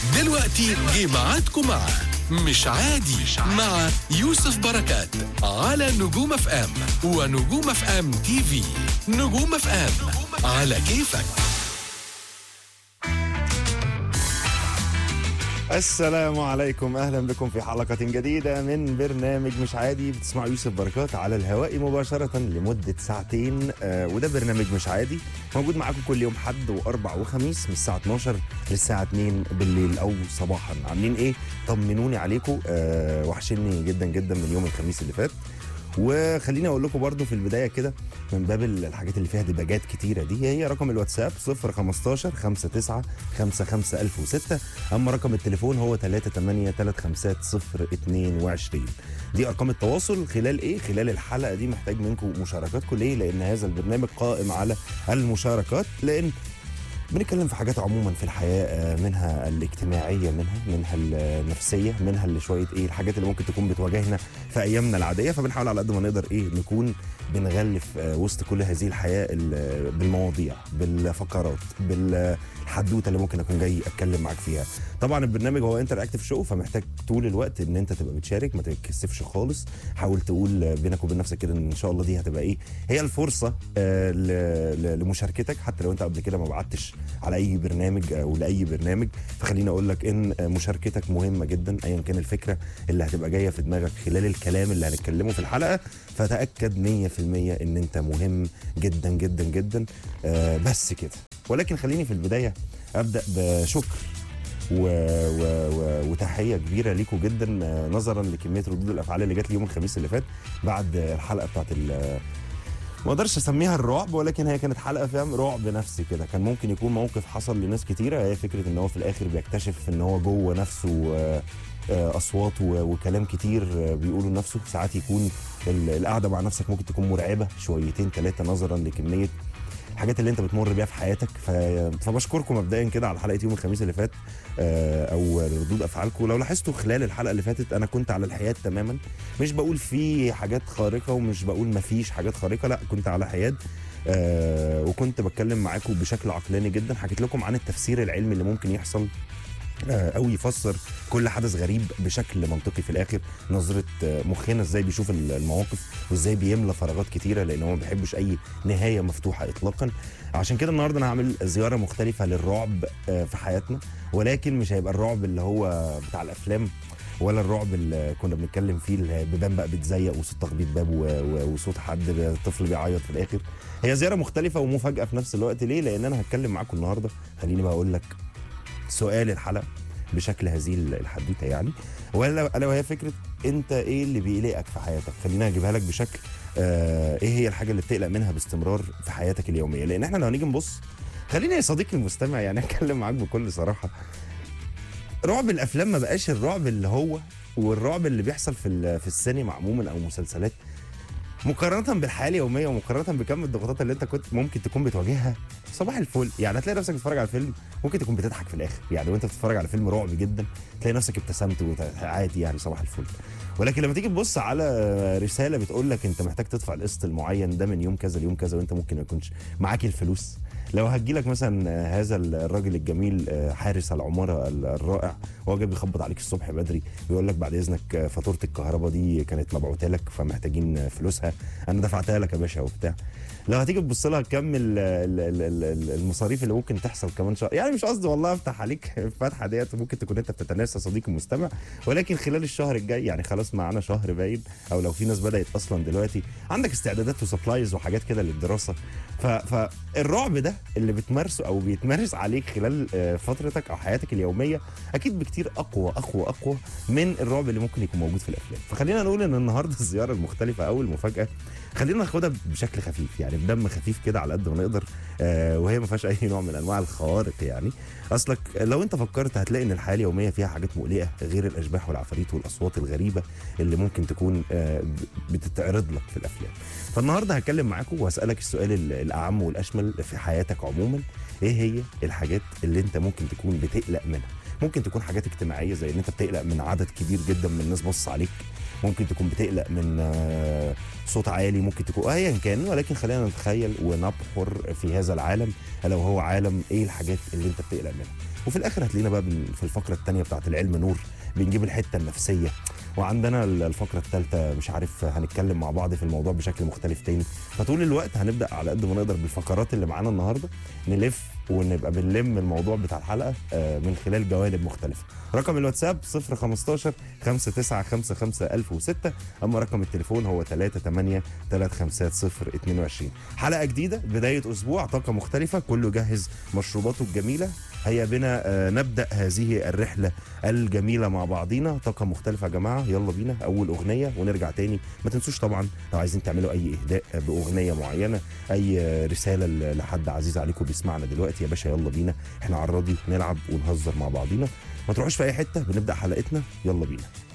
دلوقتي جه ميعادكم مع مش عادي مع يوسف بركات على نجوم اف ام ونجوم اف ام تي في نجوم اف ام على كيفك السلام عليكم اهلا بكم في حلقه جديده من برنامج مش عادي بتسمعوا يوسف بركات على الهواء مباشره لمده ساعتين آه وده برنامج مش عادي موجود معاكم كل يوم حد واربع وخميس من الساعه 12 للساعه 2 بالليل او صباحا عاملين ايه طمنوني عليكم آه وحشني جدا جدا من يوم الخميس اللي فات وخليني اقول لكم برضو في البدايه كده من باب الحاجات اللي فيها دباجات كتيره دي هي رقم الواتساب 015 59 55006 اما رقم التليفون هو 3835022 دي ارقام التواصل خلال ايه خلال الحلقه دي محتاج منكم مشاركاتكم ليه لان هذا البرنامج قائم على المشاركات لان بنتكلم في حاجات عموما في الحياه آه، منها الاجتماعيه منها منها النفسيه منها اللي شويه ايه الحاجات اللي ممكن تكون بتواجهنا في ايامنا العاديه فبنحاول على قد ما نقدر ايه نكون بنغلف آه، وسط كل هذه الحياه ال- بالمواضيع بالفقرات بالحدوته اللي ممكن اكون جاي اتكلم معاك فيها طبعا البرنامج هو انتر اكتف شو فمحتاج طول الوقت ان انت تبقى بتشارك ما تتكسفش خالص حاول تقول آه، بينك وبين نفسك كده ان ان شاء الله دي هتبقى ايه هي الفرصه آه، ل- ل- لمشاركتك حتى لو انت قبل كده ما بعتش على اي برنامج او لاي برنامج فخليني اقول لك ان مشاركتك مهمه جدا ايا كان الفكره اللي هتبقى جايه في دماغك خلال الكلام اللي هنتكلمه في الحلقه فتاكد 100% ان انت مهم جدا جدا جدا آه، بس كده ولكن خليني في البدايه ابدا بشكر و... و... و... وتحيه كبيره ليكم جدا آه، نظرا لكميه ردود الافعال اللي جات لي يوم الخميس اللي فات بعد الحلقه بتاعت ال... ما اقدرش اسميها الرعب ولكن هي كانت حلقه فاهم رعب نفسي كده كان ممكن يكون موقف حصل لناس كتيره هي فكره ان هو في الاخر بيكتشف ان هو جوه نفسه آه، آه، اصوات و- وكلام كتير آه، بيقولوا لنفسه ساعات يكون ال- القعده مع نفسك ممكن تكون مرعبه شويتين ثلاثه نظرا لكميه الحاجات اللي انت بتمر بيها في حياتك ف... فبشكركم مبدئيا كده على حلقه يوم الخميس اللي فات آه، او ردود افعالكم لو لاحظتوا خلال الحلقه اللي فاتت انا كنت على الحياد تماما مش بقول في حاجات خارقه ومش بقول ما فيش حاجات خارقه لا كنت على حياد آه وكنت بتكلم معاكم بشكل عقلاني جدا حكيت لكم عن التفسير العلمي اللي ممكن يحصل آه، او يفسر كل حدث غريب بشكل منطقي في الاخر نظره آه، مخنا ازاي بيشوف ال- المواقف وازاي بيملى فراغات كتيره لان هو ما بيحبش اي نهايه مفتوحه اطلاقا عشان كده النهارده انا هعمل زياره مختلفه للرعب آه، في حياتنا ولكن مش هيبقى الرعب اللي هو بتاع الافلام ولا الرعب اللي كنا بنتكلم فيه اللي بيبان بقى بتزيق وصوت تخبيط باب و- و- وصوت حد طفل بيعيط في الاخر هي زياره مختلفه ومفاجاه في نفس الوقت ليه لان انا هتكلم معاكم النهارده خليني بقى اقول لك سؤال الحلقه بشكل هذه الحدوته يعني ولا الا وهي فكره انت ايه اللي بيقلقك في حياتك خلينا اجيبها لك بشكل آه ايه هي الحاجه اللي بتقلق منها باستمرار في حياتك اليوميه لان احنا لو هنيجي نبص خليني يا صديقي المستمع يعني اتكلم معاك بكل صراحه رعب الافلام ما بقاش الرعب اللي هو والرعب اللي بيحصل في ال- في السينما عموما او مسلسلات مقارنة بالحياة اليومية ومقارنة بكم الضغوطات اللي انت كنت ممكن تكون بتواجهها صباح الفل يعني هتلاقي نفسك بتتفرج على فيلم ممكن تكون بتضحك في الاخر يعني وانت بتتفرج على فيلم رعب جدا تلاقي نفسك ابتسمت وت- عادي يعني صباح الفل ولكن لما تيجي تبص على رساله بتقول لك انت محتاج تدفع القسط المعين ده من يوم كذا ليوم كذا وانت ممكن ما يكونش معاك الفلوس لو هتجي لك مثلا هذا الراجل الجميل حارس العماره الرائع وهو جاي بيخبط عليك الصبح بدري بيقول لك بعد اذنك فاتوره الكهرباء دي كانت مبعوته لك فمحتاجين فلوسها انا دفعتها لك يا باشا وبتاع لو هتيجي تبص لها كم ال- ال- ال- ال- المصاريف اللي ممكن تحصل كمان شهر يعني مش قصدي والله افتح عليك الفتحه ديت ممكن تكون انت بتتناسى صديقي المستمع ولكن خلال الشهر الجاي يعني خلاص معانا شهر باين او لو في ناس بدات اصلا دلوقتي عندك استعدادات وسبلايز وحاجات كده للدراسه ف- فالرعب ده اللي بتمارسه او بيتمارس عليك خلال آه، فترتك او حياتك اليوميه اكيد بكتير اقوى اقوى اقوى من الرعب اللي ممكن يكون موجود في الافلام فخلينا نقول ان النهارده الزياره المختلفه او المفاجاه خلينا ناخدها بشكل خفيف يعني بدم خفيف كده على قد ما نقدر آه وهي ما فيهاش اي نوع من انواع الخوارق يعني اصلك لو انت فكرت هتلاقي ان الحياه اليوميه فيها حاجات مقلقه غير الاشباح والعفاريت والاصوات الغريبه اللي ممكن تكون آه ب- بتتعرض لك في الافلام فالنهارده هتكلم معاكم وهسالك السؤال ال- الاعم والاشمل في حياتك عموما ايه هي الحاجات اللي انت ممكن تكون بتقلق منها ممكن تكون حاجات اجتماعيه زي ان انت بتقلق من عدد كبير جدا من الناس بص عليك ممكن تكون بتقلق من آه، صوت عالي ممكن تكون ايا كان ولكن خلينا نتخيل ونبحر في هذا العالم الا وهو عالم ايه الحاجات اللي انت بتقلق منها وفي الاخر هتلاقينا بقى بن- في الفقره الثانيه بتاعت العلم نور بنجيب الحته النفسيه وعندنا ال- الفقره الثالثه مش عارف هنتكلم مع بعض في الموضوع بشكل مختلف تاني فطول الوقت هنبدا على قد ما نقدر بالفقرات اللي معانا النهارده نلف ونبقى بنلم الموضوع بتاع الحلقه آه، من خلال جوانب مختلفه رقم الواتساب 015 5955 1006 اما رقم التليفون هو 38 350 22 حلقه جديده بدايه اسبوع طاقه مختلفه كله جهز مشروباته الجميله هيا بنا آه، نبدا هذه الرحله الجميله مع بعضينا طاقه مختلفه يا جماعه يلا بينا اول اغنيه ونرجع تاني ما تنسوش طبعا لو عايزين تعملوا اي اهداء باغنيه معينه اي آه، رساله ل- لحد عزيز عليكم بيسمعنا دلوقتي يا باشا يلا بينا احنا على الراضي نلعب ونهزر مع بعضينا ما تروحوش في اي حته بنبدا حلقتنا يلا بينا